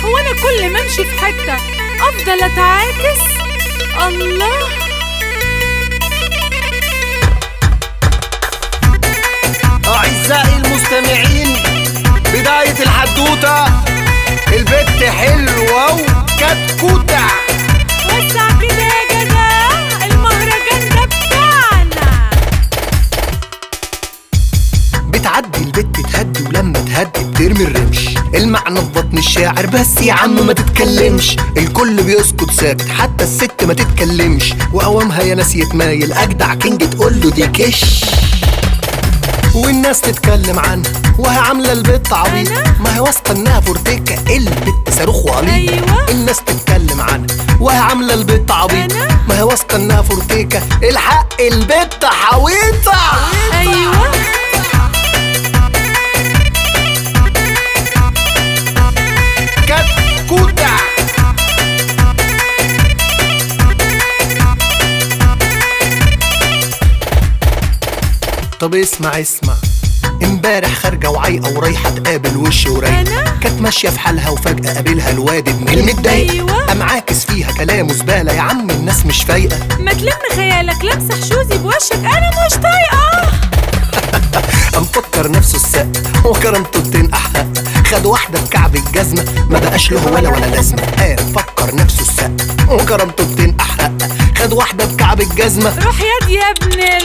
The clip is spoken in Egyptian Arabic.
هو انا كل ما امشي في حته افضل اتعاكس الله أعزائي المستمعين بداية الحدوتة البت حلوة وكتكوتة وسع كده يا جدع المهرجان ده بتاعنا بتعدي البت تهدي ولما تهدي بترمي الرمش المعنى في بطن الشاعر بس يا عم ما تتكلمش الكل بيسكت ساكت حتى الست ما تتكلمش وقوامها يا ناس يتمايل اجدع كينج تقول له دي كش والناس تتكلم عنها وهي عامله البت عبيط أنا؟ ما هي واثقه انها فورتيكا البت صاروخ وقليل أيوة. الناس تتكلم عنها وهي عامله البت عبيط أنا؟ ما هي واثقه انها فورتيكا الحق البت حويطه ايوه كتكوتة طب اسمع اسمع امبارح خارجة وعايقة ورايحة تقابل وش ورايق أنا؟ كانت ماشية في حالها وفجأة قابلها الواد ابن المتضايق أيوة. قام عاكس فيها كلامه زبالة يا عم الناس مش فايقة ما تلم خيالك لمسح شوزي بوشك انا مش طايقه قام فكر نفسه السق وكرامته بتنقح حق خد واحدة بكعب الجزمة ما بقاش له ولا ولا لازمة قام فكر نفسه السق وكرامته بتنقح حق خد واحدة بكعب الجزمة روح ياد يا ابن